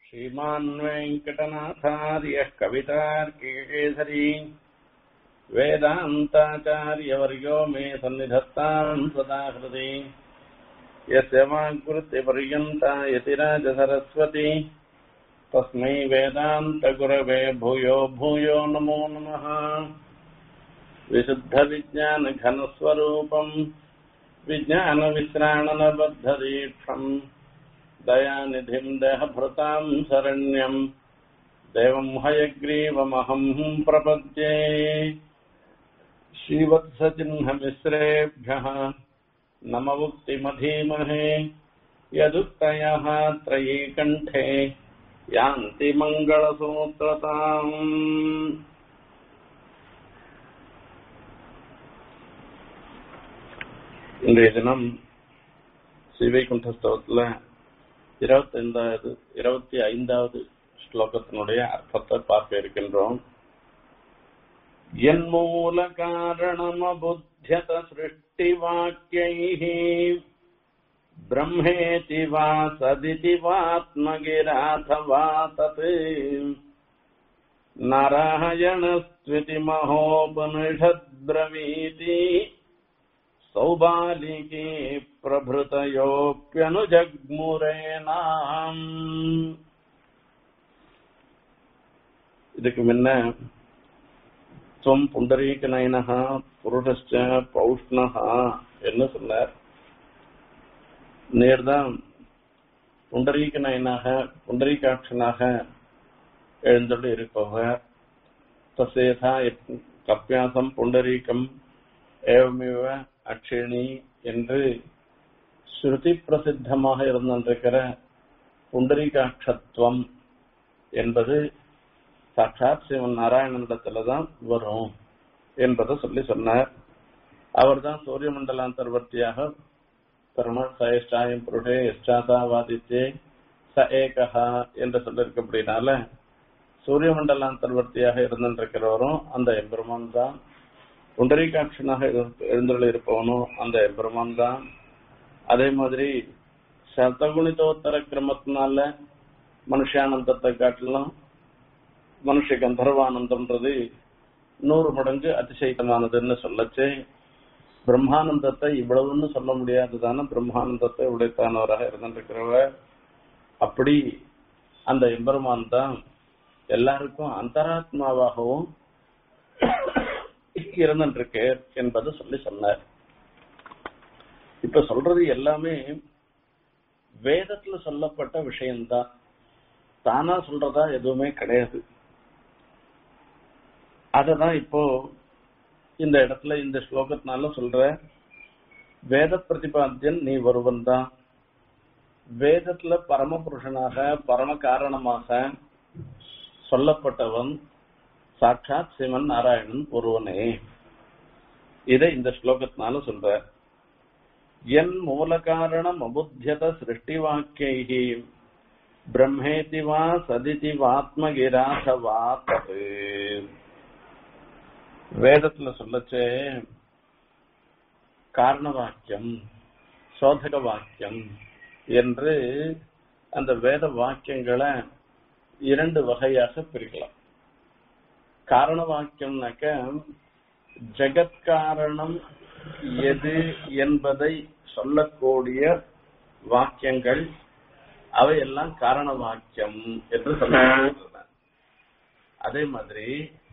श्रीमान् वेङ्कटनाथार्यः कवितार्किकेसरी वेदान्ताचार्यवर्यो मे सन्निधत्ताम् सदा हृदि यस्य वाङ्कृत्यपर्यन्ता यतिराजसरस्वती तस्मै वेदान्तगुरवे भूयो भूयो नमो नमः विशुद्धविज्ञानघनस्वरूपम् विज्ञानविश्राणनबद्धदीक्षम् दयानिधिम् देहभृताम् शरण्यम् देवम् हयग्रीवमहम् प्रपद्ये श्रीवत्सचिह्नमिश्रेभ्यः नममुक्तिमधीमहे यदुक्तयः त्रयीकण्ठे यान्ति मङ्गलसूत्रताम् இன்றைய தினம் ஸ்ரீவைகுண்டஸ்தவத்துல இருபத்தைந்தாவது இருபத்தி ஐந்தாவது ஸ்லோகத்தினுடைய அர்த்தத்தை பார்க்க இருக்கின்றோம் என் மூல காரணமபுத்தியத சிருஷ்டி வாக்கியைः ब्रह्मेति वा सदिति वात्मगिराथवा तत् नारायणस्त्विति महोपनिषद्ब्रवीति सौबालिके பிரபுதயோப்பியனுஜக்முரேனாம் இதுக்கு முன்ன துவம் புண்டரீக நயனஹா புருடஸ்ச பௌஷ்ணஹா என்ன சொன்னார் நேர்தான் புண்டரீக நயனாக புண்டரீகாட்சனாக எழுந்தொண்டு இருப்பவர் தசேதா கப்பியாசம் புண்டரீகம் ஏவமிவ அக்ஷிணி என்று ஸ்ருதி பிரசித்தமாக இருந்திருக்கிற புண்டரீகாட்சத்துவம் என்பது சாட்சாத் சிவன் நாராயணனிடத்துல தான் வரும் என்பதை சொல்லி சொன்னார் அவர் தான் சூரிய மண்டலாந்தர்வர்த்தியாக பெருமாள் சயஷ்டாயம் புருடே எஷ்டாதாவாதித்தே ச ஏகஹா என்று சொல்லியிருக்கபடினால சூரிய மண்டலாந்தர்வர்த்தியாக இருந்திருக்கிறவரும் அந்த எம்பெருமான் தான் புண்டரீகாட்சனாக எழுந்துள்ள இருப்பவனும் அந்த எம்பெருமான் தான் அதே மாதிரி சதகுணிதோத்தர கிரமத்தினால மனுஷானந்தத்தை காட்டிலும் மனுஷ கந்தர்வானந்தம்ன்றது நூறு மடங்கு அதிசயமானதுன்னு சொல்லச்சு பிரம்மானந்தத்தை இவ்வளவுன்னு சொல்ல முடியாதுதானே பிரம்மானந்தத்தை உடைத்தானவராக இருந்திருக்கிறவர் அப்படி அந்த எம்பெருமான் தான் எல்லாருக்கும் அந்தராத்மாவாகவும் இருந்துருக்கு என்பது சொல்லி சொன்னார் இப்ப சொல்றது எல்லாமே வேதத்துல சொல்லப்பட்ட விஷயம்தான் தானா சொல்றதா எதுவுமே கிடையாது அததான் இப்போ இந்த இடத்துல இந்த ஸ்லோகத்தினால சொல்ற வேத பிரதிபாத்தியன் நீ ஒருவன் தான் வேதத்துல பரமபுருஷனாக பரம காரணமாக சொல்லப்பட்டவன் சாட்சாத் சிவன் நாராயணன் ஒருவனே இதை இந்த ஸ்லோகத்தினால சொல்ற என் மூல காரணம் அபுத்தியத சிருஷ்டி வாக்கியை பிரம்மேதி வா சதிதி வாத்மகிராச வா தது வேதத்துல சொல்லச்சே காரண வாக்கியம் சோதக வாக்கியம் என்று அந்த வேத வாக்கியங்களை இரண்டு வகையாக பிரிக்கலாம் காரண வாக்கியம்னாக்க ஜெகத்காரணம் எது என்பதை சொல்லக்கூடிய வாக்கியங்கள் அவையெல்லாம் காரண வாக்கியம் என்று சொல்ல அதே மாதிரி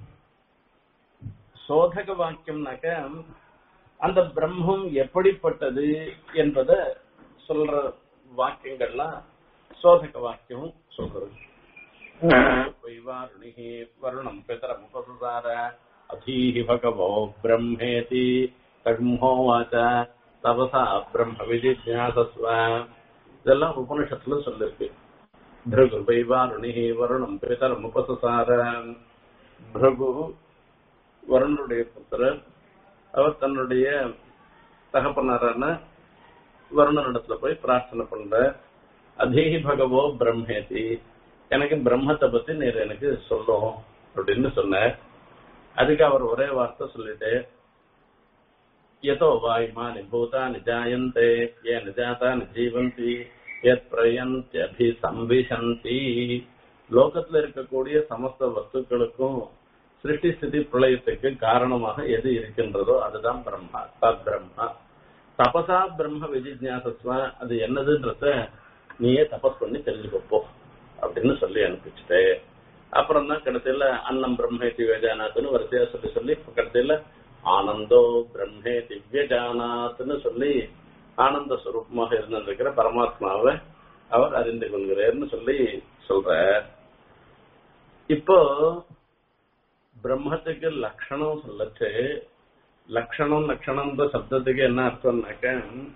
சோதக வாக்கியம்னாக்க அந்த பிரம்மம் எப்படிப்பட்டது என்பத சொல்ற வாக்கியங்கள்லாம் சோதக வாக்கியம் சொல்றது வைவாருணிகி வருணம் பிதரமுபசுதார அதீஹி பகவோ பிரம்மேதி தகுமோவாச்ச தபசா பிரம்ம விஜிஜாசஸ்வ இதெல்லாம் உபனிஷத்துல சொல்லிருக்கு பிருகு வைவாருணிகி வருணம் பிதரம் உபசுசார பிருகு வருணனுடைய புத்திரர் அவர் தன்னுடைய தகப்பனாரான வருணனிடத்துல போய் பிரார்த்தனை பண்ற அதேஹி பகவோ பிரம்மேதி எனக்கு பிரம்மத்தை பத்தி நீர் எனக்கு சொல்லும் அப்படின்னு சொன்ன அதுக்கு அவர் ஒரே வார்த்தை சொல்லிட்டு यतो वा इमानि भूतानि जायन्ते येन जातानि जीवन्ति எத் பிரயந்தி சம்பிசந்தி லோகத்துல இருக்கக்கூடிய சமஸ்த வஸ்துக்களுக்கும் சிருஷ்டி ஸ்திதி பிரளயத்துக்கு காரணமாக எது இருக்கின்றதோ அதுதான் பிரம்மா தத் பிரம்மா தபசா பிரம்ம விஜிஜாசஸ்வ அது என்னதுன்றத நீயே தபஸ் பண்ணி தெரிஞ்சுக்கப்போ அப்படின்னு சொல்லி அனுப்பிச்சுட்டு அப்புறம் தான் கடைசியில அன்னம் பிரம்மே திவ்யஜானாத்னு வரிசையா சொல்லி சொல்லி கடைசியில ஆனந்தோ பிரம்மே திவ்யஜானாத்னு சொல்லி ஆனந்த சுரூபமாக இருந்திருக்கிற பரமாத்மாவை அவர் அறிந்து கொள்கிறார்னு சொல்லி சொல்ற இப்போ பிரம்மத்துக்கு லட்சணம் சொல்லச்சு லட்சணம் லட்சணம்ன்ற சப்தத்துக்கு என்ன அர்த்தம்னாக்க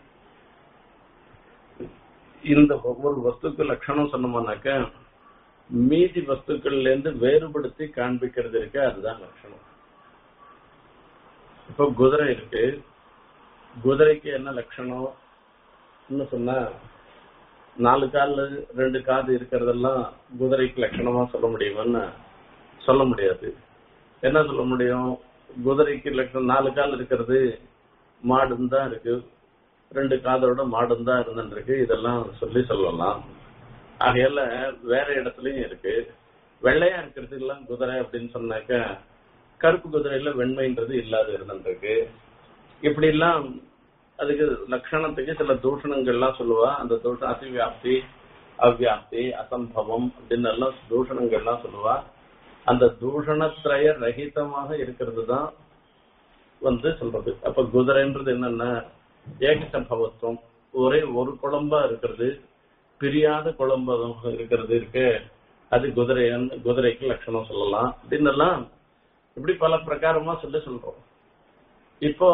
இந்த ஒவ்வொரு வஸ்துக்கு லட்சணம் சொன்னோம்னாக்க மீதி வஸ்துக்கள்ல இருந்து வேறுபடுத்தி காண்பிக்கிறது இருக்கு அதுதான் லட்சணம் இப்போ குதிரை இருக்கு குதிரைக்கு என்ன லட்சணம்னு சொன்னா நாலு கால் ரெண்டு காது இருக்கிறதெல்லாம் குதிரைக்கு லட்சணமா சொல்ல முடியுமான்னு சொல்ல முடியாது என்ன சொல்ல முடியும் குதிரைக்கு லட்சணம் நாலு கால் இருக்கிறது மாடும் தான் இருக்கு ரெண்டு காதோட மாடும் தான் இருந்துருக்கு இதெல்லாம் சொல்லி சொல்லலாம் ஆகையால வேற இடத்துலயும் இருக்கு வெள்ளையா இருக்கிறது எல்லாம் குதிரை அப்படின்னு சொன்னாக்க கருப்பு குதிரையில வெண்மைன்றது இல்லாத இருந்துருக்கு இப்படி எல்லாம் அதுக்கு லட்சணத்துக்கு சில தூஷணங்கள்லாம் சொல்லுவா அந்த தூஷணம் அதிவியாப்தி அவ்வியாப்தி அசம்பவம் அப்படின்னு எல்லாம் தூஷணங்கள்லாம் சொல்லுவா அந்த தூஷணத்திரய ரகிதமாக இருக்கிறது தான் வந்து சொல்றது அப்ப குதிரைன்றது என்னன்னா ஏகசம்பவத்துவம் ஒரே ஒரு குழம்பா இருக்கிறது பிரியாத குழம்பாக இருக்கிறது இருக்கு அது குதிரை குதிரைக்கு லட்சணம் சொல்லலாம் அப்படின்னு எல்லாம் இப்படி பல பிரகாரமா சொல்லி சொல்றோம் இப்போ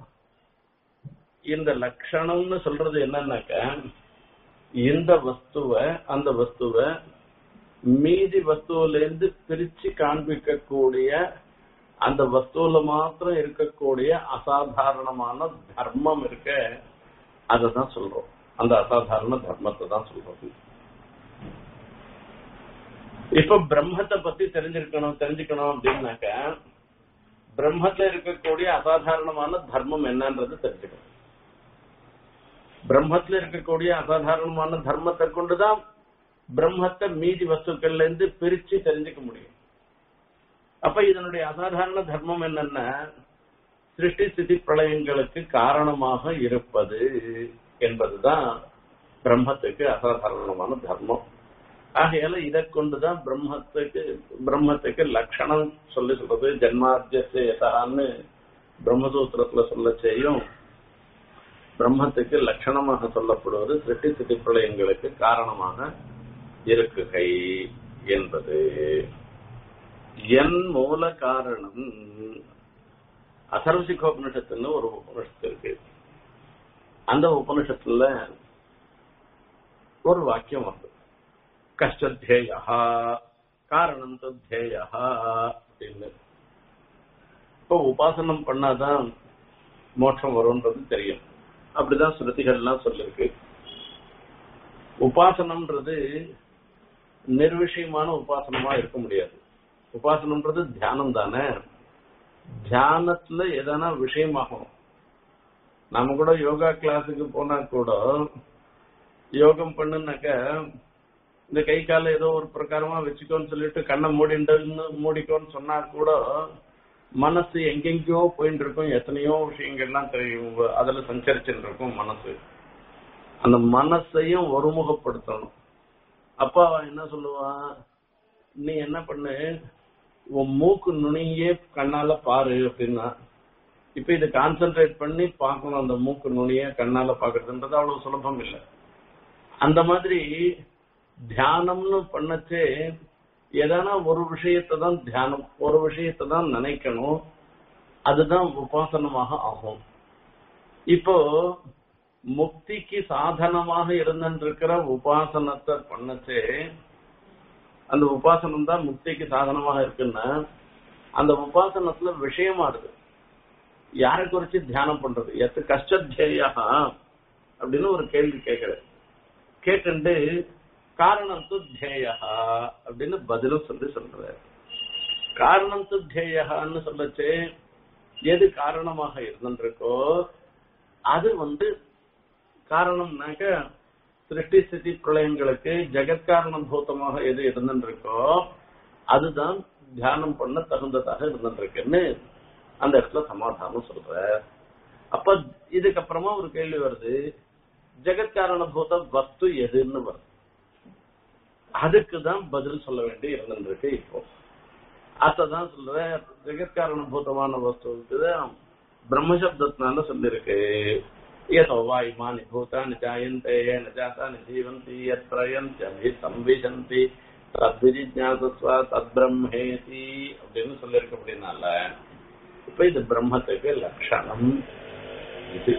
இந்த லட்சணம்னு சொல்றது என்னன்னாக்க இந்த வஸ்துவ அந்த வஸ்துவ மீதி வஸ்துவில இருந்து பிரிச்சு காண்பிக்கக்கூடிய அந்த வஸ்துவில மாத்திரம் இருக்கக்கூடிய அசாதாரணமான தர்மம் இருக்க அததான் சொல்றோம் அந்த அசாதாரண தர்மத்தை தான் சொல்றோம் இப்ப பிரம்மத்தை பத்தி தெரிஞ்சிருக்கணும் தெரிஞ்சுக்கணும் அப்படின்னாக்க பிரம்மத்துல இருக்கக்கூடிய அசாதாரணமான தர்மம் என்னன்றது தெரிஞ்சுக்கணும் பிரம்மத்துல இருக்கக்கூடிய அசாதாரணமான தர்மத்தை கொண்டுதான் பிரம்மத்தை மீதி வஸ்துக்கள்ல இருந்து பிரிச்சு தெரிஞ்சுக்க முடியும் அப்ப இதனுடைய அசாதாரண தர்மம் என்னன்னா சிருஷ்டி ஸ்திதி பிரளயங்களுக்கு காரணமாக இருப்பது என்பதுதான் பிரம்மத்துக்கு அசாதாரணமான தர்மம் ஆகையால இதை கொண்டுதான் பிரம்மத்துக்கு பிரம்மத்துக்கு லட்சணம் சொல்லி சொல்றது ஜென்மாத்தியத்தான்னு பிரம்மசூத்திரத்துல சொல்ல செய்யும் பிரம்மத்துக்கு லட்சணமாக சொல்லப்படுவது சிருஷ்டி ஸ்திதி பிரளயங்களுக்கு காரணமாக இருக்குகை என்பது என் மூல காரணம் அதர்வசிகோபனிஷத்துன்னு ஒரு உபனிஷத்து இருக்கு அந்த உபனிஷத்துல ஒரு வாக்கியம் வருது கஷ்டத்தேயா காரணம் தேயா அப்படின்னு இப்போ உபாசனம் பண்ணாதான் மோட்சம் வரும்ன்றது தெரியும் அப்படிதான் ஸ்ருதிகள்லாம் சொல்லிருக்கு உபாசனம்ன்றது நிர்விஷயமான உபாசனமா இருக்க முடியாது உபாசனம்ன்றது தியானம் தானே தியானத்துல எதனா விஷயமாகும் நம்ம கூட யோகா கிளாஸுக்கு போனா கூட யோகம் பண்ணுனாக்க இந்த கை கால ஏதோ ஒரு பிரகாரமா வச்சுக்கோன்னு சொல்லிட்டு கண்ணை மூடிண்டு மூடிக்கோன்னு சொன்னா கூட மனசு எங்கெங்கயோ போயிட்டு இருக்கும் எத்தனையோ விஷயங்கள்லாம் தெரியும் அதுல சஞ்சரிச்சுட்டு இருக்கும் மனசு அந்த மனசையும் ஒருமுகப்படுத்தணும் அப்பா அவன் என்ன சொல்லுவான் நீ என்ன பண்ணு உன் மூக்கு நுனியே கண்ணால பாரு அப்படின்னா இப்ப இது கான்சென்ட்ரேட் பண்ணி பார்க்கணும் அந்த மூக்கு நுனிய கண்ணால பாக்குறதுன்றது அவ்வளவு சுலபம் இல்லை அந்த மாதிரி தியானம்னு பண்ணச்சே எதனா ஒரு விஷயத்தை தான் தியானம் ஒரு விஷயத்தை தான் நினைக்கணும் அதுதான் உபாசனமாக ஆகும் இப்போ முக்திக்கு சாதனமாக இருந்திருக்கிற உபாசனத்தை பண்ணச்சே அந்த உபாசனம் தான் முக்திக்கு சாதனமாக இருக்குன்னா அந்த உபாசனத்துல விஷயமாடுது யாரை குறிச்சு தியானம் பண்றது எத்து கஷ்டத்தேயா அப்படின்னு ஒரு கேள்வி கேட்கிறேன் கேட்டு காரணம் து தேயா அப்படின்னு பதிலும் சொல்லி சொல்றாரு காரணம் து தேயான்னு சொல்லச்சு எது காரணமாக இருந்திருக்கோ அது வந்து காரணம்னாக்க சிருஷ்டி ஸ்திதி பிரளயங்களுக்கு ஜெகத்காரணம் பூத்தமாக எது இருந்துருக்கோ அதுதான் தியானம் பண்ண தகுந்ததாக இருந்துருக்குன்னு அந்த இடத்துல சமாதானம் சொல்ற அப்ப இதுக்கப்புறமா ஒரு கேள்வி வருது ஜெகத்காரண பூத வஸ்து எதுன்னு வருது அதுக்குதான் பதில் சொல்ல வேண்டி இருந்துருக்கு இப்போ அதான் சொல்ற ஜெகத்காரண பூதமான வஸ்துவுக்கு பிரம்மசப்தத்தினால சொல்லிருக்கு ஏதோ வா இமானி பூதானி ஜாயந்தே ந ஜாதானி ஜீவந்தி யத்ரயந்தி சம்விசந்தி தத்விஜிஜாசஸ்வ தத்பிரம்மேதி அப்படின்னு சொல்லியிருக்கு அப்படின்னால இப்ப இது பிரம்மத்துக்கு லட்சணம் இது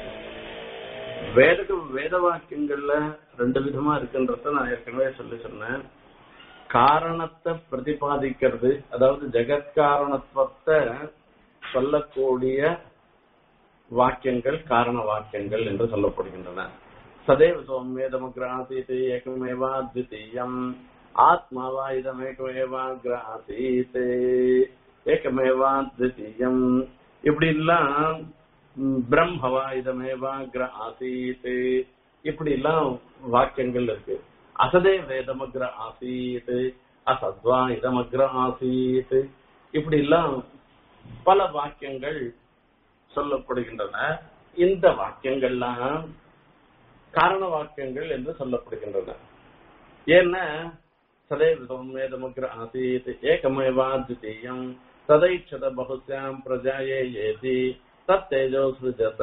வேத வேத வாக்கியங்கள்ல ரெண்டு விதமா இருக்குன்றத நான் ஏற்கனவே சொல்லி சொன்னேன் காரணத்தை பிரதிபாதிக்கிறது அதாவது ஜெகத்காரணத்துவத்தை சொல்லக்கூடிய வாக்கியங்கள் காரண வாக்கியங்கள் என்று சொல்லப்படுகின்றன சதேவ சௌமியதமக்ராசீத் ஏகமேவா த்விதீயம் ஆத்மாவா இதமேகமேவாகிராசீத் ஏகமேவா த்விதீயம் இப்படி எல்லாம் பிரம்மவா இதமேவாகிர ஆசீத் இப்படி எல்லாம் வாக்கியங்கள் இருக்கு அசதே வேதமக்ர ஆசீத் அசத்வா இதமக்ர ஆசீத் இப்படி எல்லாம் பல வாக்கியங்கள் சொல்லப்படுகின்றன இந்த வாக்கியங்கள்லாம் காரண வாக்கியங்கள் என்று சொல்லப்படுகின்றன ஏன்னா சதைவ வேதமக்ர ஆசீத் ஏகமேவா தித்தீயம் ததைச்சத பகுஸ்யாம் பிரஜாயே ஏதி தத்தேஜோ சுஜத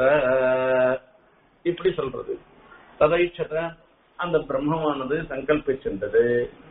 இப்படி சொல்றது ததைச்சத அந்த பிரம்மமானது சங்கல்பிக்கின்றது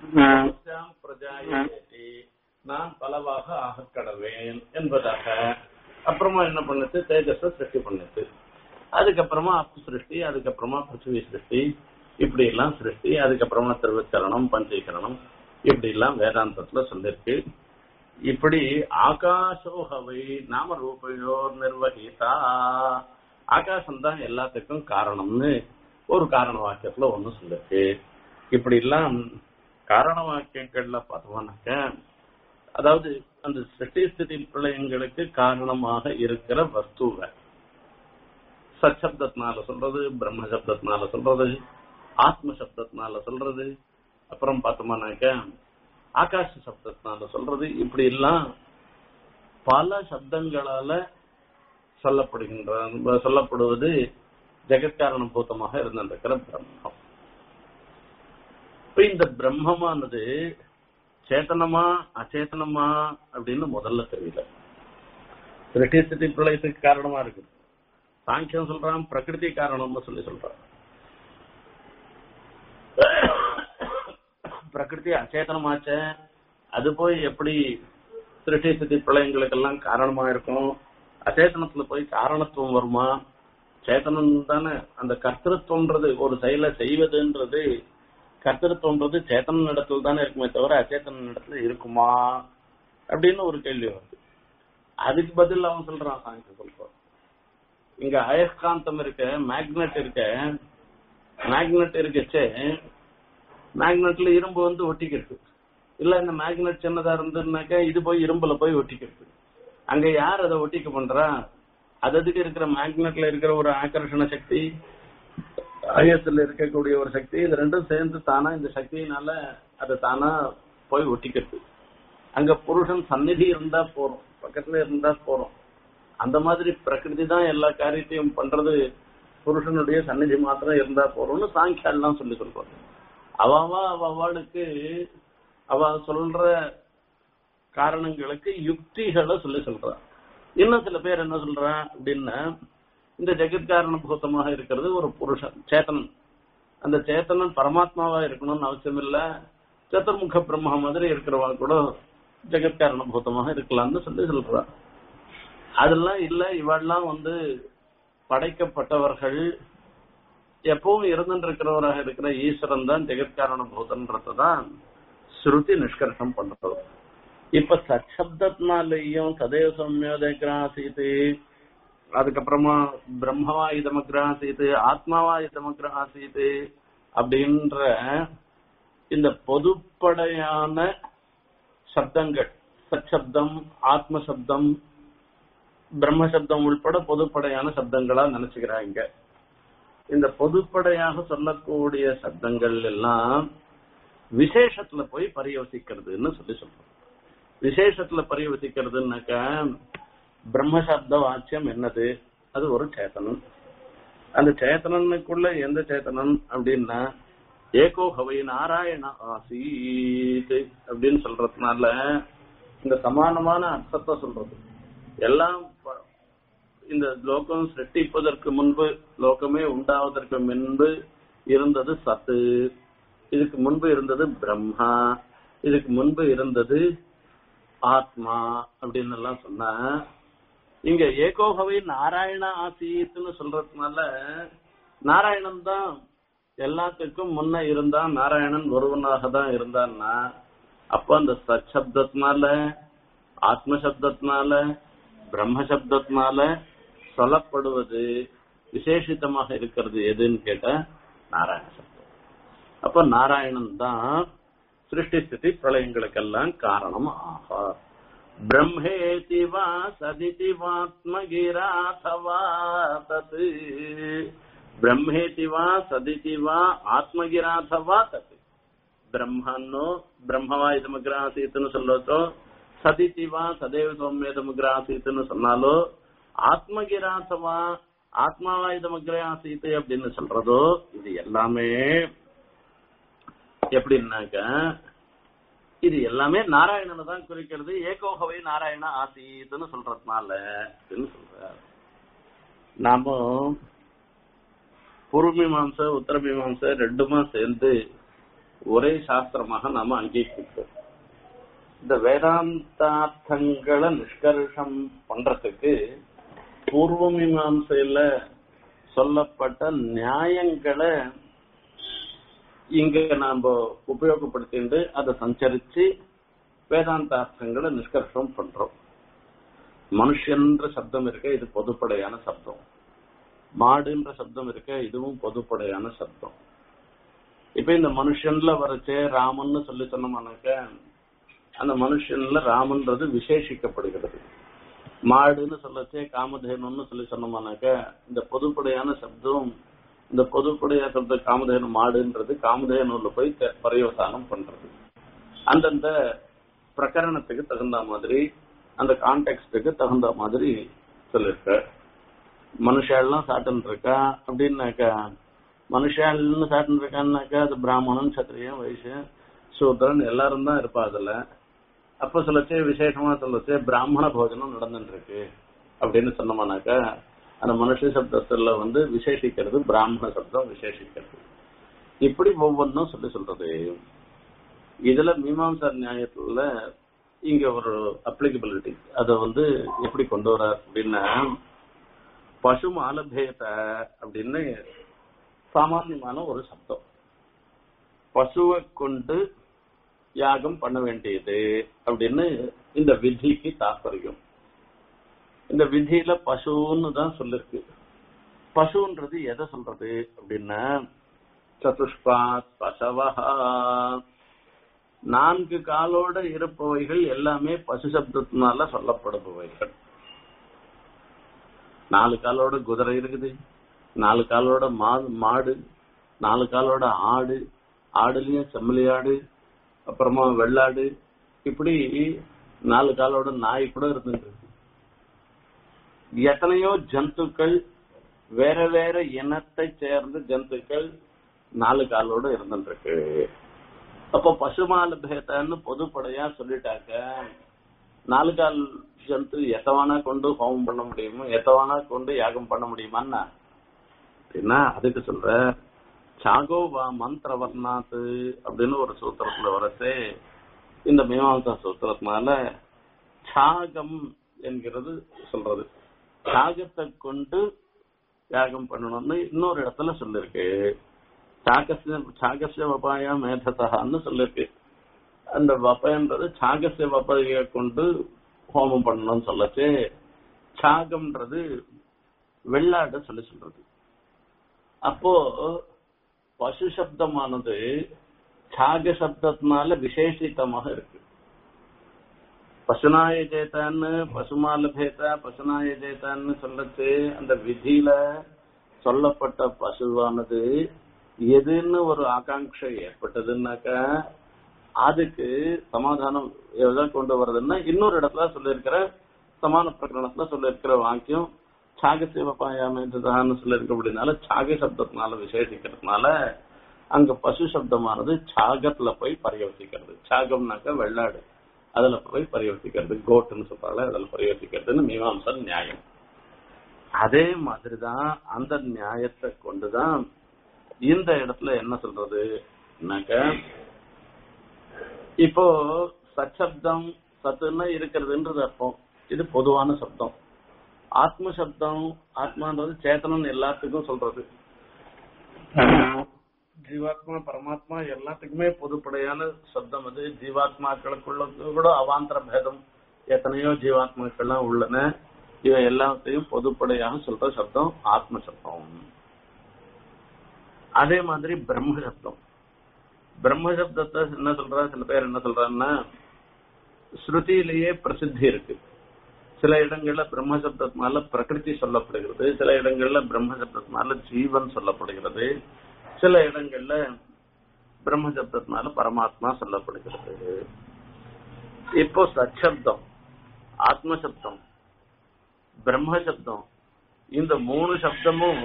பிரஜாயே ஏதி நான் பலவாக ஆக கடவேன் என்பதாக அப்புறமா என்ன பண்ணுச்சு தேஜஸ சிருஷ்டி பண்ணுச்சு அதுக்கப்புறமா அப்பு சிருஷ்டி அதுக்கப்புறமா பிருத்திவி சிருஷ்டி இப்படி எல்லாம் சிருஷ்டி அதுக்கப்புறமா திருவச்சரணம் பஞ்சீகரணம் இப்படி எல்லாம் வேதாந்தத்துல சொல்லிருக்கு இப்படி ஆகாஷோகவை நாம ரூபையோர் நிர்வகிதா ஆகாசம் தான் எல்லாத்துக்கும் காரணம்னு ஒரு காரண வாக்கியத்துல ஒண்ணு சொல்லிருக்கு இப்படி எல்லாம் காரண வாக்கியங்கள்ல பார்த்தோம்னாக்க அதாவது அந்த சிருஷ்டி ஸ்திதி பிரளயங்களுக்கு காரணமாக இருக்கிற வஸ்துவ சச்சப்தத்தினால சொல்றது பிரம்ம சப்தத்தினால சொல்றது ஆத்ம சப்தத்தினால சொல்றது அப்புறம் பார்த்தோம்னாக்க ஆகாஷ சப்தத்தினால சொல்றது இப்படி எல்லாம் பல சப்தங்களால சொல்லப்படுகின்ற சொல்லப்படுவது ஜெகத்காரண பூத்தமாக இருந்திருக்கிற பிரம்மம் இப்ப இந்த பிரம்மமானது சேத்தனமா அச்சேதனமா அப்படின்னு முதல்ல தெரியல சிருஷ்டி பிரளயத்துக்கு காரணமா இருக்கு சாங்கியம் சொல்றான் பிரகிருதி காரணம்னு சொல்லி சொல்றான் பிரகிருதி அச்சேதனமாச்ச அது போய் எப்படி சிருஷ்டி ஸ்திதி பிரளயங்களுக்கெல்லாம் காரணமா இருக்கும் அச்சேதனத்துல போய் காரணத்துவம் வருமா சேத்தனம் தானே அந்த கர்த்தத்துவம்ன்றது ஒரு செயலை செய்வதுன்றது கர்த்தத்துவம்ன்றது சேத்தன இடத்துல தானே இருக்குமே தவிர அச்சேத்தன இடத்துல இருக்குமா அப்படின்னு ஒரு கேள்வி வருது அதுக்கு பதில் அவன் சொல்றான் சாங்கிய சொல்றான் இங்க அயஸ்காந்தம் இருக்க மேக்னெட் இருக்க மேக்னெட் இருக்கச்சே மேக்னெட்ல இரும்பு வந்து ஒட்டிக்கிறது இல்ல இந்த மேக்னெட் சின்னதா இருந்ததுனாக்க இது போய் இரும்புல போய் ஒட்டிக்கிறது அங்க யார் அதை ஒட்டிக்க பண்றா அது அதுக்கு இருக்கிற மேக்னெட்ல இருக்கிற ஒரு ஆக்கர்ஷண சக்தி அயத்துல இருக்கக்கூடிய ஒரு சக்தி இது ரெண்டும் சேர்ந்து தானா இந்த சக்தியினால அது தானா போய் ஒட்டிக்கிறது அங்க புருஷன் சந்நிதி இருந்தா போறோம் பக்கத்துல இருந்தா போறோம் அந்த மாதிரி பிரகிருதி தான் எல்லா காரியத்தையும் பண்றது புருஷனுடைய சந்நிதி மாத்திரம் இருந்தா போறோம்னு சாங்கியாலாம் சொல்லி சொல்றாங்க அவவா அவளுக்கு அவ சொல்ற காரணங்களுக்கு யுக்திகளை சொல்லி சொல்றான் இன்னும் சில பேர் என்ன சொல்றான் அப்படின்னா இந்த ஜெகத்காரண பூத்தமாக இருக்கிறது ஒரு புருஷன் சேத்தனன் அந்த சேத்தனன் பரமாத்மாவா இருக்கணும்னு அவசியம் இல்ல சதுர்முக பிரம்மா மாதிரி இருக்கிறவா கூட ஜெகத்காரண பூத்தமாக இருக்கலாம்னு சொல்லி சொல்றான் அதெல்லாம் இல்ல இவெல்லாம் வந்து படைக்கப்பட்டவர்கள் எப்பவும் இருந்துட்டு இருக்கிறவராக இருக்கிற ஈஸ்வரன் தான் ஜெகத்காரண பூதன்றதான் ஸ்ருதி நிஷ்கர்ஷம் பண்றது இப்ப சச்சப்தத்தினாலேயும் சதேவ சௌமியோதகிராசித்து அதுக்கப்புறமா பிரம்மவா இதமக்ராசித்து ஆத்மாவா இதமக்ராசித்து அப்படின்ற இந்த பொதுப்படையான சப்தங்கள் சச்சப்தம் ஆத்ம சப்தம் பிரம்ம சப்தம் உள்பட பொதுப்படையான சப்தங்களா நினைச்சுக்கிறாங்க இந்த பொதுப்படையாக சொல்லக்கூடிய சப்தங்கள் எல்லாம் விசேஷத்துல போய் பரியோசிக்கிறதுன்னு சொல்லி சொல்றோம் விசேஷத்துல பரியோசிக்கிறதுனாக்க பிரம்மசப்த வாக்கியம் என்னது அது ஒரு சேத்தனம் அந்த சேத்தனனுக்குள்ள எந்த சேத்தனன் அப்படின்னா ஏகோ ஹவை நாராயண ஆசீத் அப்படின்னு சொல்றதுனால இந்த சமானமான அர்த்தத்தை சொல்றது எல்லாம் ப- இந்த லோகம் சிருஷ்டிப்பதற்கு முன்பு லோகமே உண்டாவதற்கு முன்பு இருந்தது சத்து இதுக்கு முன்பு இருந்தது பிரம்மா இதுக்கு முன்பு இருந்தது ஆத்மா அப்படின்னு எல்லாம் சொன்ன இங்க ஏகோகவை நாராயண ஆசீத்துன்னு சொல்றதுனால நாராயணன் தான் எல்லாத்துக்கும் முன்ன இருந்தான் நாராயணன் ஒருவனாக தான் இருந்தான்னா அப்ப அந்த சச்சப்தத்தினால ஆத்ம சப்தத்தினால பிரம்ம சப்தத்தினால சொல்லப்படுவது விசேஷித்தமாக இருக்கிறது எதுன்னு கேட்ட நாராயண சப்தம் அப்ப நாராயணன் தான் சிருஷ்டி ஸ்திதி பிரளயங்களுக்கெல்லாம் காரணம் ஆகார் பிரம்மேதி வா சதிதி வாத்மகிராதவா தத் ಬ್ರಹ್ಮೇತಿ ವಾ ಸದಿತಿ ವಾ ಆತ್ಮಗಿರಾಥವಾ ತತ್ ಬ್ರಹ್ಮನ್ನು ಬ್ರಹ್ಮವಾ ಇದಮಗ್ರ ಆಸೀತನು சொல்லோச்சோ சதிதி வா சதேவ சௌமியதமக்ர ஆசீத்துன்னு சொன்னாலோ ஆத்மகிராசவா ஆத்மாவா இதமக்ர ஆசீத்து அப்படின்னு சொல்றதோ இது எல்லாமே எப்படின்னாக்க இது எல்லாமே நாராயணனை தான் குறிக்கிறது ஏகோகவை நாராயண ஆசீத்துன்னு சொல்றதுனால அப்படின்னு சொல்றார் நாம பூர்வமீமாம்ச உத்தரமீமாம்ச ரெண்டுமா சேர்ந்து ஒரே சாஸ்திரமாக நாம அங்கீகரிப்போம் இந்த வேதாந்தார்த்தங்களை நிஷ்கர்ஷம் பண்றதுக்கு பூர்வ மீமாம்சையில சொல்லப்பட்ட நியாயங்களை இங்க நாம உபயோகப்படுத்திட்டு அதை சஞ்சரிச்சு வேதாந்தார்த்தங்களை நிஷ்கர்ஷம் பண்றோம் மனுஷன்ற சப்தம் இருக்க இது பொதுப்படையான சப்தம் மாடுன்ற சப்தம் இருக்க இதுவும் பொதுப்படையான சப்தம் இப்ப இந்த மனுஷன்ல வரச்சே ராமன்னு சொல்லி சொன்னோம்னாக்க அந்த மனுஷன்ல ராமன்றது விசேஷிக்கப்படுகிறது மாடுன்னு சொல்லச்சே காமதேனுன்னு சொல்லி சொன்னோம்னாக்க இந்த பொதுப்படையான சப்தம் இந்த பொதுப்படைய சப்த காமதேனு மாடுன்றது காமதேனுல போய் த- பரிவசானம் பண்றது அந்தந்த பிரகரணத்துக்கு தகுந்த மாதிரி அந்த கான்டெக்ட்டுக்கு தகுந்த மாதிரி சொல்லிருக்க மனுஷாலாம் சாட்டன் இருக்கா அப்படின்னாக்கா மனுஷால்னு சாட்டன் இருக்கான்னாக்கா அது பிராமணன் சத்திரியன் வைசியன் சூத்திரன் எல்லாரும் தான் இருப்பா அதுல அப்ப சொல்லச்சே விசேஷமா சொல்லச்சே பிராமண போஜனம் நடந்துட்டு இருக்கு அப்படின்னு சொன்னோம்னாக்கா அந்த மனுஷ சப்தத்துல வந்து விசேஷிக்கிறது பிராமண சப்தம் விசேஷிக்கிறது இப்படி ஒவ்வொன்றும் சொல்லி சொல்றது இதுல மீமாம்சா நியாயத்துல இங்க ஒரு அப்ளிகபிலிட்டி அத வந்து எப்படி கொண்டு வர அப்படின்னா பசு மாலபேத அப்படின்னு சாமான்யமான ஒரு சப்தம் பசுவை கொண்டு யாகம் பண்ண வேண்டியது அப்படின்னு இந்த விதிக்கு தாற்பயம் இந்த விதியில பசுன்னு தான் சொல்லிருக்கு பசுன்றது எதை சொல்றது அப்படின்னா சதுஷ்பாத் பசவஹா நான்கு காலோட இருப்பவைகள் எல்லாமே பசு சப்தத்தினால சொல்லப்படுபவைகள் நாலு காலோட குதிரை இருக்குது நாலு காலோட மாடு மாடு நாலு காலோட ஆடு ஆடுலயும் செம்மலியாடு அப்புறமா வெள்ளாடு இப்படி நாலு காலோட நாய் கூட இருந்துருக்கு எத்தனையோ ஜந்துக்கள் வேற வேற இனத்தை சேர்ந்த ஜந்துக்கள் நாலு காலோட இருந்துருக்கு அப்ப பசுமால பேதன்னு பொதுப்படையா சொல்லிட்டாக்க நாலு கால் ஜந்து எத்தவானா கொண்டு ஹோமம் பண்ண முடியுமோ எத்தவானா கொண்டு யாகம் பண்ண முடியுமான்னா அப்படின்னா அதுக்கு சொல்ற சாகோ வா மந்திர வர்ணாத்து அப்படின்னு ஒரு சூத்திரத்துல வரச்சே இந்த மீமாம்சா சூத்திரத்தினால சாகம் என்கிறது சொல்றது சாகத்தை கொண்டு யாகம் பண்ணணும்னு இன்னொரு இடத்துல சொல்லிருக்கு சாகசிய சாகசிய வபாயா மேதசான்னு சொல்லிருக்கு அந்த வபன்றது சாகசிய வபைய கொண்டு ஹோமம் பண்ணணும்னு சொல்லச்சு சாகம்ன்றது வெள்ளாட சொல்லி சொல்றது அப்போ பசு சப்தமானது சாக சப்தத்தினால விசேஷித்தமாக இருக்கு பசுநாய ஜேதான்னு பசுமால பேத பசுநாய ஜேதான்னு சொல்லச்சு அந்த விதியில சொல்லப்பட்ட பசுவானது எதுன்னு ஒரு ஆகாங்ஷை ஏற்பட்டதுன்னாக்கா அதுக்கு சமாதானம் எதை கொண்டு வர்றதுன்னா இன்னொரு இடத்துல சொல்லியிருக்கிற சமான பிரகரணத்துல சொல்லியிருக்கிற வாக்கியம் சாக சிவபாயாமன்றதான்னு சொல்லியிருக்க அப்படின்னால சாக சப்தத்தினால விசேஷிக்கிறதுனால அங்க பசு சப்தமானது சாகத்துல போய் பரிவர்த்திக்கிறது சாகம்னாக்க வெள்ளாடு அதுல போய் பரிவர்த்திக்கிறது கோட்டுன்னு சொல்றாங்க அதுல பரிவர்த்திக்கிறதுன்னு மீமாம்சன் நியாயம் அதே மாதிரிதான் அந்த நியாயத்தை கொண்டுதான் இந்த இடத்துல என்ன சொல்றதுனாக்க இப்போ சச்சப்தம் சத்துன்னா இருக்கிறதுன்றது அர்த்தம் இது பொதுவான சப்தம் ஆத்ம சப்தம் ஆத்மான்றது சேத்தனம் எல்லாத்துக்கும் சொல்றது ஜீவாத்மா பரமாத்மா எல்லாத்துக்குமே பொதுப்படையான சப்தம் அது ஜீவாத்மாக்களுக்குள்ள கூட அவாந்தர பேதம் எத்தனையோ ஜீவாத்மாக்கள்லாம் உள்ளன இவை எல்லாத்தையும் பொதுப்படையாக சொல்ற சப்தம் ஆத்ம சப்தம் அதே மாதிரி பிரம்ம சப்தம் பிரம்ம சப்தத்தை என்ன சொல்றா சில பேர் என்ன சொல்றாங்கன்னா ஸ்ருதியிலேயே பிரசித்தி இருக்கு சில இடங்கள்ல பிரம்ம சப்தத்தினால பிரகிருதி சொல்லப்படுகிறது சில இடங்கள்ல பிரம்ம சப்தத்தினால ஜீவன் சொல்லப்படுகிறது சில இடங்கள்ல பிரம்ம சப்தத்தினால பரமாத்மா சொல்லப்படுகிறது இப்போ சச்சப்தம் ஆத்ம சப்தம் பிரம்ம சப்தம் இந்த மூணு சப்தமும்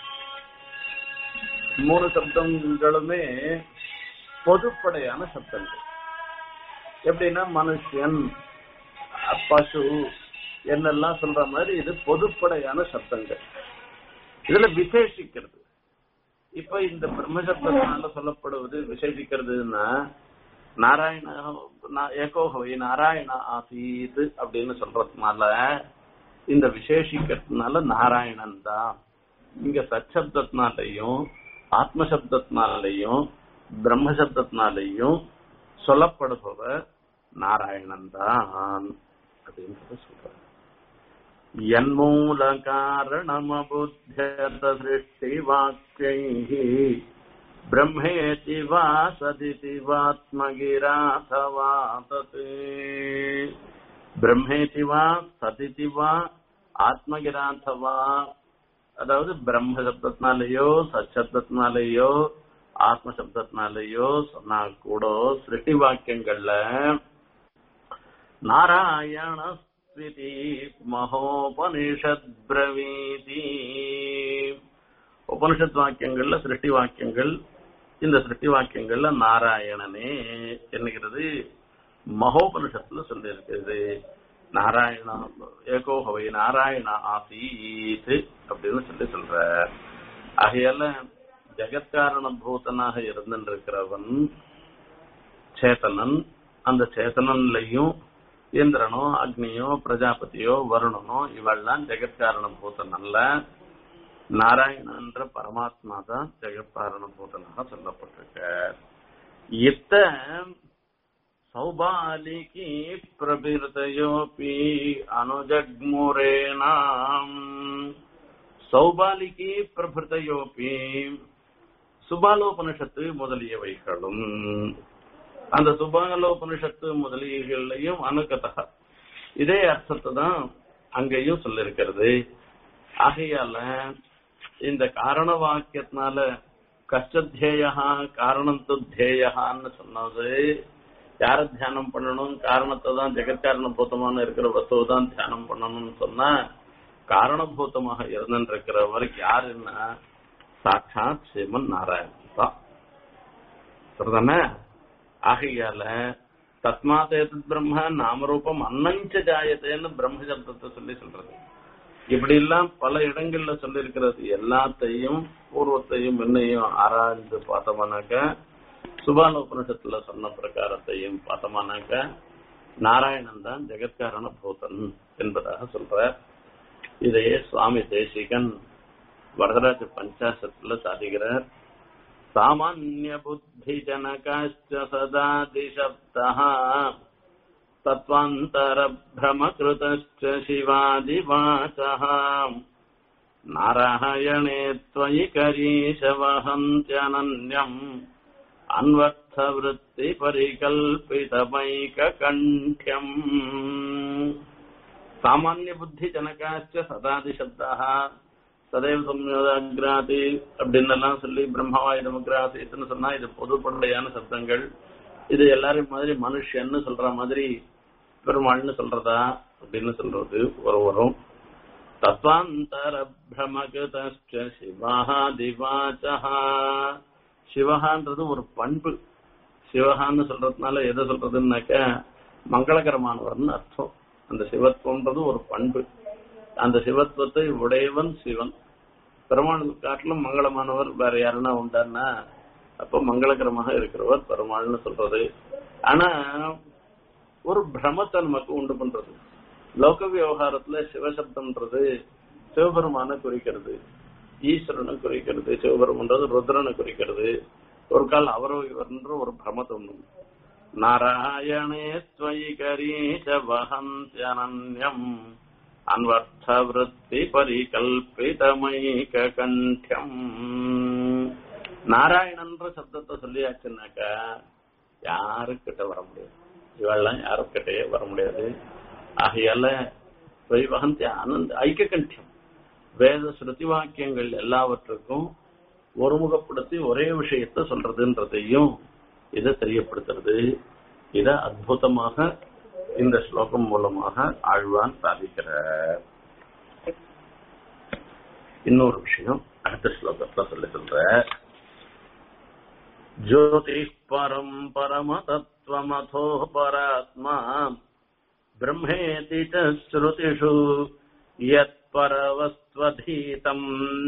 மூணு சப்தங்களுமே பொதுப்படையான சப்தங்கள் எப்படின்னா மனுஷன் பசு என்னெல்லாம் சொல்ற மாதிரி இது பொதுப்படையான சப்தங்கள் இதுல விசேஷிக்கிறது இப்ப இந்த பிரம்மசப்தத்தினால சொல்லப்படுவது விசேஷிக்கிறதுன்னா நாராயண ஏகோகவை நாராயண ஆசீத் அப்படின்னு சொல்றதுனால இந்த விசேஷிக்கிறதுனால நாராயணன் தான் இங்க சச்சப்தத்தினாலையும் ஆத்மசப்தத்தினாலையும் பிரம்மசப்தத்தினாலையும் சொல்லப்படுபவர் நாராயணன் தான் அப்படின்னு சொல்றார் यन्मूल कारणमबुध्यत सृष्टिवाक्यैः ब्रह्मेति वा सदिति वात्मगिराथवा तत् பிரம்மேதி வா சதிதி வா ஆத்மகிராந்தவா அதாவது பிரம்ம சப்தத்தினாலேயோ சச்சப்தத்தினாலேயோ ஆத்ம சப்தத்தினாலேயோ சொன்னா கூட சிருஷ்டி வாக்கியங்கள்ல நாராயண ஸ்விதி மகோபனிஷத் பிரவீதி உபனிஷத் வாக்கியங்கள்ல சிருஷ்டி வாக்கியங்கள் இந்த சிருஷ்டி வாக்கியங்கள்ல நாராயணனே என்கிறது மகோபனிஷத்துல சொல்லி இருக்குது நாராயணா ஏகோகவை நாராயண ஆசீத் அப்படின்னு சொல்லி சொல்ற ஆகையால ஜெகத்காரண பூதனாக இருந்திருக்கிறவன் சேத்தனன் அந்த சேத்தனன்லையும் இந்திரனோ அக்னியோ பிரஜாபதியோ வருணனோ இவெல்லாம் ஜெகத்காரண பூதன் அல்ல நாராயணன்ற பரமாத்மா தான் ஜெகத்காரண பூதனாக சொல்லப்பட்டிருக்க இத்த சௌபாலிகி பிரபிருதயோபி அனுஜக்முரேனாம் சௌபாலிகி பிரபிருதயோபி சுபாலோபனிஷத்து முதலியவைகளும் அந்த சுபாலோபனிஷத்து முதலியவைகளையும் அனுகதா இதே அர்த்தத்தை தான் அங்கேயும் சொல்லிருக்கிறது ஆகையால இந்த காரண வாக்கியத்தினால கஷ்டத்தேயா காரணம் துத்தேயான்னு சொன்னது யார தியானம் பண்ணணும் காரணத்தை தான் ஜெகத்காரண பூத்தமான இருக்கிற வஸ்துவை தான் தியானம் பண்ணணும்னு சொன்னா காரணபூதமாக இருந்திருக்கிறவர் யாருன்னா சாட்சாத் ஸ்ரீமன் நாராயணன் தான் சரிதானே ஆகையால தஸ்மாத் ஏதத் பிரம்ம நாமரூபம் அன்னஞ்ச ஜாயத்தேன்னு பிரம்ம சப்தத்தை சொல்லி சொல்றது இப்படி எல்லாம் பல இடங்கள்ல சொல்லி இருக்கிறது எல்லாத்தையும் பூர்வத்தையும் முன்னையும் ஆராய்ந்து பார்த்தோம்னாக்க சுபால உபனிஷத்துல சொன்ன பிரகாரத்தையும் பார்த்தோம்னாக்க நாராயணன் தான் ஜெகத்காரண பூதன் என்பதாக சொல்ற இதையே சுவாமி தேசிகன் வரதராஜ பஞ்சாசத்துல சாதிக்கிறார் சாமானிய புத்தி ஜனகாச்ச சதாதிசப்தः தத்வாந்தர பிரமகிருதश्च சிவாதிவாசः நாராயணே त्वयि करीशवहन्त्यनन्यम् अन्वर्थवृत्ति परिकल्पितमैककण्ठ्यम् सामान्य बुद्धि जनकाश्च सदादिशब्दाः சதைவ சம்யோதாகிராதி அப்படின்னு எல்லாம் சொல்லி பிரம்மவாயுதமகிராசின்னு சொன்னா இது பொதுப்படையான சப்தங்கள் இது எல்லாரும் மாதிரி மனுஷன்னு சொல்ற மாதிரி பெருமாள்னு சொல்றதா அப்படின்னு சொல்றது ஒரு வரும் தத்வாந்தர பிரமகத சிவஹா திவாச்சஹா சிவஹான்றது ஒரு பண்பு சிவஹான்னு சொல்றதுனால எதை சொல்றதுன்னாக்க மங்களகரமானவர்னு அர்த்தம் அந்த சிவத்துவம்ன்றது ஒரு பண்பு அந்த சிவத்துவத்தை உடையவன் சிவன் பெருமாள் காட்டிலும் மங்களமானவர் வேற யாருன்னா உண்டான்னா அப்ப மங்களகரமாக இருக்கிறவர் பெருமாள்னு சொல்றது ஆனா ஒரு பிரமத்தை நமக்கு உண்டு பண்றது லோக விவகாரத்துல சிவசப்தம்ன்றது சிவபெருமான குறிக்கிறது ஈஸ்வரனை குறிக்கிறது சிவபெருமன்றது ருத்ரனை குறிக்கிறது ஒரு கால் அவரோ இவர்ன்ற ஒரு பிரமத்தை உண்டு நாராயணே ஸ்வயி கரீஷ வஹந்தியனன்யம் அன்வர்த்த விருத்தி பரிகல்பிதமைக கண்டியம் நாராயணன்ற சப்தத்தை சொல்லியாச்சுன்னாக்கா யாருக்கிட்ட வர முடியாது இவெல்லாம் யாருக்கிட்டயே வர முடியாது ஆகையால வைவகந்தி ஆனந்த ஐக்கியகண்டியம் வேத ஸ்ருதி வாக்கியங்கள் எல்லாவற்றுக்கும் ஒருமுகப்படுத்தி ஒரே விஷயத்த சொல்றதுன்றதையும் இதை தெரியப்படுத்துறது இத அற்புதமாக இந்த ஸ்லோகம் மூலமாக ஆழ்வான் சாதிக்கிறார் இன்னொரு விஷயம் அடுத்த ஸ்லோகத்துல சொல்லி சொல்ற ஜோதி பரம் பரம தத்துவமதோ பராத்மா ब्रह्मेति च श्रुतिषु यत्परवस्त्वधीतम्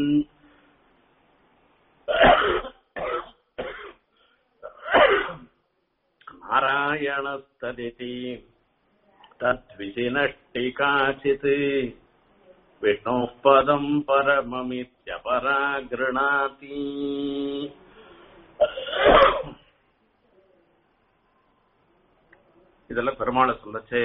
नारायणस्तदिति तद्विचिनष्टि काचित् विष्णोः पदम् परममित्यपरा गृणाति இதெல்லாம் பெருமாளை சொல்லச்சே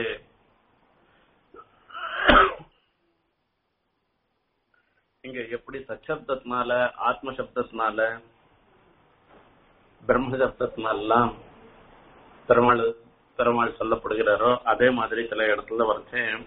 இங்க எப்படி சச்சப்தத்தினால ஆத்ம சப்தத்தினால பிரம்ம சப்தத்தினாலாம் பெருமாள் பெருமாள் சொல்லப்படுகிறாரோ அதே மாதிரி சில இடத்துல வரைச்சேன்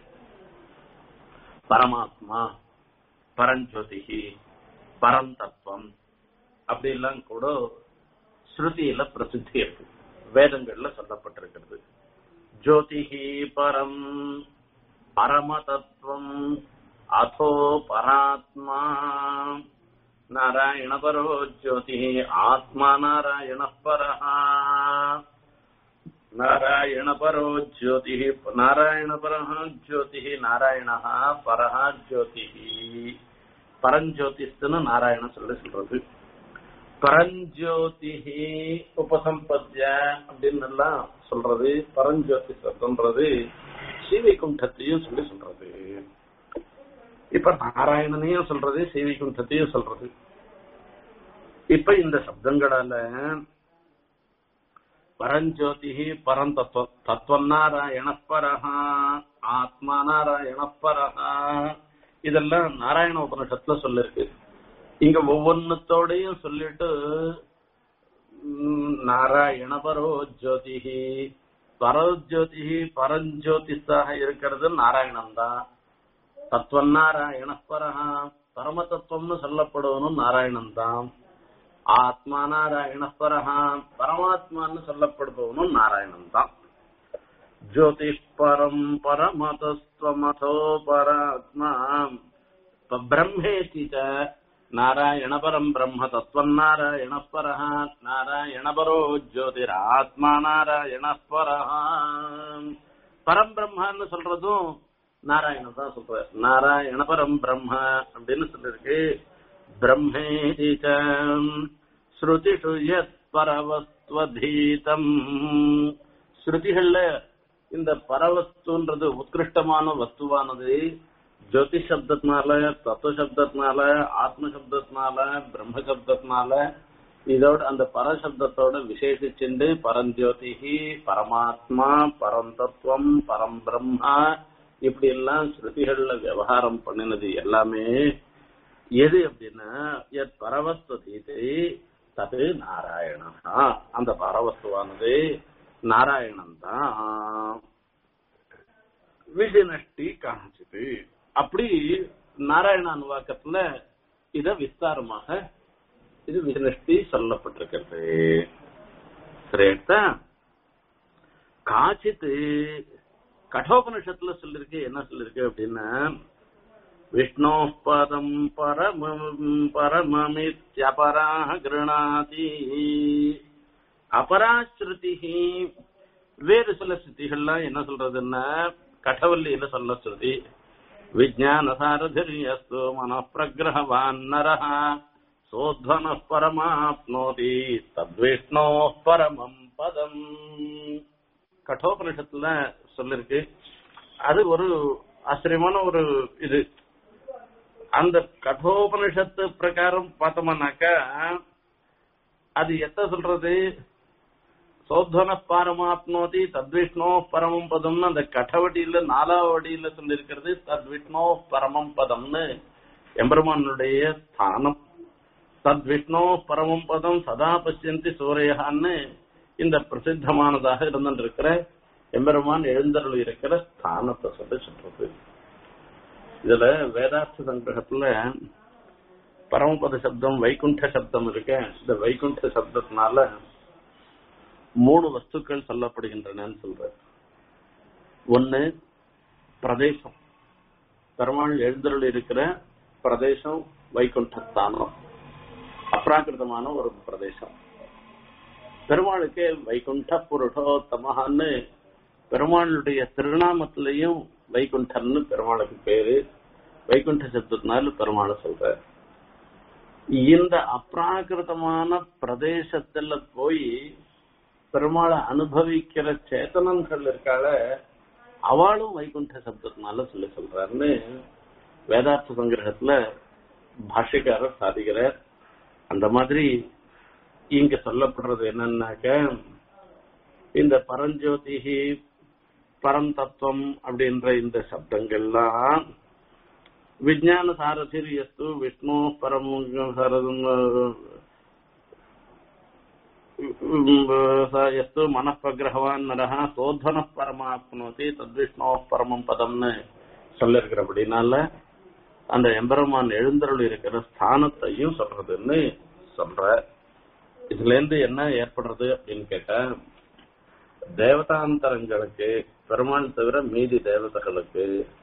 பரமாத்மா பரஞ்சோதிகி பரந்தத்துவம் அப்படிலாம் கூட ஸ்ருதியில பிரசித்தி இருக்கு வேதங்கள்ல சொல்லப்பட்டிருக்கிறது ஜோதிஹி பரம் பரமதத்துவம் அதோ பராத்மா நாராயண பரோ ஜோதி ஆத்மா நாராயண பரஹ நாராயண பரோ ஜோதி நாராயண பரஹ ஜோதி நாராயண பரஹ ஜோதி பரஞ்சோதிஸ்துன்னு நாராயண சொல்லி சொல்றது பரஞ்சோதிஹி உபசம்பத்ய அப்படின்னு எல்லாம் சொல்றது பரஞ்சோதி சத்தம்ன்றது ஸ்ரீவைகுண்டத்தையும் சொல்லி சொல்றது இப்ப நாராயணனையும் சொல்றது ஸ்ரீவைகுண்டத்தையும் சொல்றது இப்ப இந்த சப்தங்களால பரஞ்சோதிஹி பரந்தத்துவ தத்துவநாராயண பரஹா ஆத்மா நாராயண பரஹா இதெல்லாம் நாராயண உபனிஷத்துல சொல்லிருக்கு இங்க ஒவ்வொன்னத்தோடையும் சொல்லிட்டு நாராயண பரோ ஜோதிஹி பரோஜோதிஹி பரஞ்சோதிஷாக இருக்கிறது நாராயணன் தான் தத்துவம் நாராயண பரஹா பரம தத்துவம்னு சொல்லப்படுவனும் நாராயணன் தான் ஆத்மா நாராயண பரஹா பரமாத்மான்னு சொல்லப்படுபவனும் நாராயணன் தான் ஜோதிஷ் பரம் பரமதஸ்துவமதோ பராத்மா பிரம்மேதி நாராயண பரம் பிரம்ம தத்துவம் நாராயண பரஹ நாராயண பரோ ஜோதிராத்மா நாராயண பரஹ பரம் பிரம்மன்னு சொல்றதும் நாராயணன் தான் சொல்ற நாராயண பரம் பிரம்ம அப்படின்னு சொல்லிருக்கு பிரம்மேதி ஸ்ருதிஷு யத் பரவஸ்துவதீதம் ஸ்ருதிகள்ல இந்த பரவஸ்துன்றது உத்கிருஷ்டமான வஸ்துவானது ஜோதி சப்தத்தினால தத்துவ சப்தத்தினால ஆத்ம சப்தத்தினால பிரம்ம சப்தத்தினால இதோட அந்த பரசப்தத்தோட விசேஷிச்சுண்டு பரஞ்சோதிகி பரமாத்மா பரந்தத்துவம் பரம் பிரம்மா இப்படி எல்லாம் ஸ்ருதிகள்ல விவகாரம் பண்ணினது எல்லாமே எது அப்படின்னா எத் பரவஸ்துவதீது தது நாராயணா அந்த பரவஸ்துவானது நாராயணன் தான் விஜயநஷ்டி காமிச்சது அப்படி நாராயண அனுவாக்கத்துல இத விஸ்தாரமாக இது விஷ்ணுஷ்டி சொல்லப்பட்டிருக்கிறது சரியா காச்சித்து கடோபனிஷத்துல சொல்லிருக்கு என்ன சொல்லிருக்கு அப்படின்னா விஷ்ணோ பதம் பரமம் பரமமித்யபரா கிருணாதி அபராஸ்ருதி வேறு சில ஸ்ருதிகள்லாம் என்ன சொல்றதுன்னா கடவல்லியில சொல்ல ஸ்ருதி விஜான சாரதிரியஸ்து மன பிரகிரகவான் நரஹ சோத்வன பரமாப்னோதி தத்விஷ்ணோ பரமம் பதம் கட்டோபனிஷத்துல சொல்லிருக்கு அது ஒரு ஆச்சரியமான ஒரு இது அந்த கட்டோபனிஷத்து பிரகாரம் பார்த்தோம்னாக்கா அது எத்த சொல்றது சோத்வன பரமாப்னோதி தத்விஷ்ணோ பரமம் பதம்னு அந்த கட்டவடியில நாலாவடியில சொல்லியிருக்கிறது தத்விஷ்ணோ பரமம் பதம்னு எம்பெருமானுடைய ஸ்தானம் தத்விஷ்ணோ பரமம் பதம் சதா பசியந்தி சூரையான்னு இந்த பிரசித்தமானதாக இருந்திருக்கிற எம்பெருமான் எழுந்தருள் இருக்கிற ஸ்தானத்தை சொல்லி சொல்றது இதுல வேதார்த்த சங்கிரகத்துல பரமபத சப்தம் வைகுண்ட சப்தம் இருக்க இந்த வைகுண்ட சப்தத்தினால மூணு வஸ்துக்கள் சொல்லப்படுகின்றனன்னு சொல்ற ஒன்னு பிரதேசம் பெருமாள் எழுந்தருள் இருக்கிற பிரதேசம் வைகுண்ட ஸ்தானம் அப்ராகிருதமான ஒரு பிரதேசம் பெருமாளுக்கு வைகுண்ட புருஷோத்தமஹான்னு பெருமாளுடைய திருநாமத்திலையும் வைகுண்டன்னு பெருமாளுக்கு பேரு வைகுண்ட சப்தத்தினால பெருமாளை சொல்ற இந்த அப்ராகிருதமான பிரதேசத்துல போய் பெருமாளை அனுபவிக்கிற சேத்தனன்கள் இருக்கால அவளும் வைகுண்ட சப்தத்தினால சொல்லி சொல்றாருன்னு வேதார்த்த சங்கிரகத்துல பாஷ்யக்காரர் சாதிக்கிறார் அந்த மாதிரி இங்க சொல்லப்படுறது என்னன்னாக்க இந்த பரஞ்சோதிகி பரந்தத்துவம் அப்படின்ற இந்த சப்தங்கள்லாம் விஜயான சாரதிர் எஸ்து விஷ்ணு பரம் சாரதம் எஸ்து மனப்பிரகிரகவான் நரக சோதன பரமாப்னோதி தத்விஷ்ணோ பரமம் பதம்னு சொல்லிருக்கிறபடினால அந்த எம்பெருமான் எழுந்தருள் இருக்கிற ஸ்தானத்தையும் சொல்றதுன்னு சொல்ற இதுல இருந்து என்ன ஏற்படுறது அப்படின்னு கேட்டா தேவதாந்தரங்களுக்கு பெருமாள் தவிர மீதி தேவதைகளுக்கு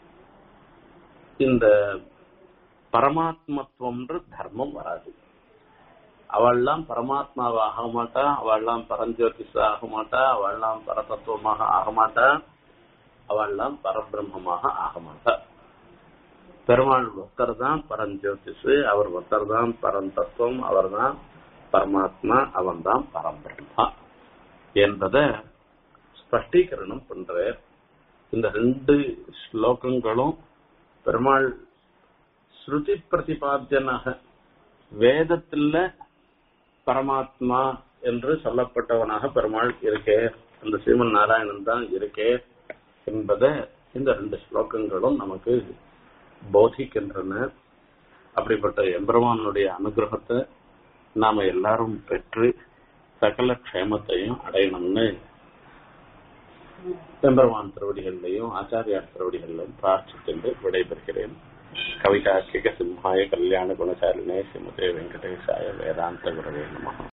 இந்த பரமாத்மத்துவம்ன்ற தர்மம் வராது அவள்லாம் பரமாத்மாவை ஆக மாட்டா அவள்லாம் பரஞ்சோதிஷ ஆக மாட்டா அவள்லாம் பரதத்துவமாக ஆக மாட்டா அவள்லாம் பரபிரம்மமாக ஆக மாட்டா பெருமாள் ஒருத்தர் தான் பரஞ்சோதிஷு அவர் ஒருத்தர் தான் பரந்தத்துவம் அவர் தான் பரமாத்மா அவன் தான் பரம்பிரம்மா என்பத ஸ்பஷ்டீகரணம் பண்ற இந்த ரெண்டு ஸ்லோகங்களும் பெருமாள் ஸ்ருதி பிரதிபாத்தியனாக வேதத்துல பரமாத்மா என்று சொல்லப்பட்டவனாக பெருமாள் இருக்கே அந்த ஸ்ரீமன் நாராயணன் தான் இருக்கே என்பதை இந்த ரெண்டு ஸ்லோகங்களும் நமக்கு போதிக்கின்றன அப்படிப்பட்ட எம்பெருமானுடைய அனுகிரகத்தை நாம எல்லாரும் பெற்று சகல க்ஷேமத்தையும் அடையணும்னு எம்பெருமான் திருவடிகளிலையும் ஆச்சாரியார் திருவடிகளிலும் பிரார்த்தித்து விடைபெறுகிறேன் கவிதாக்கிக சிம்ஹாய கல்யாண குணசாலினே ஸ்ரீமதே வெங்கடேசாய வேதாந்த குரவே நம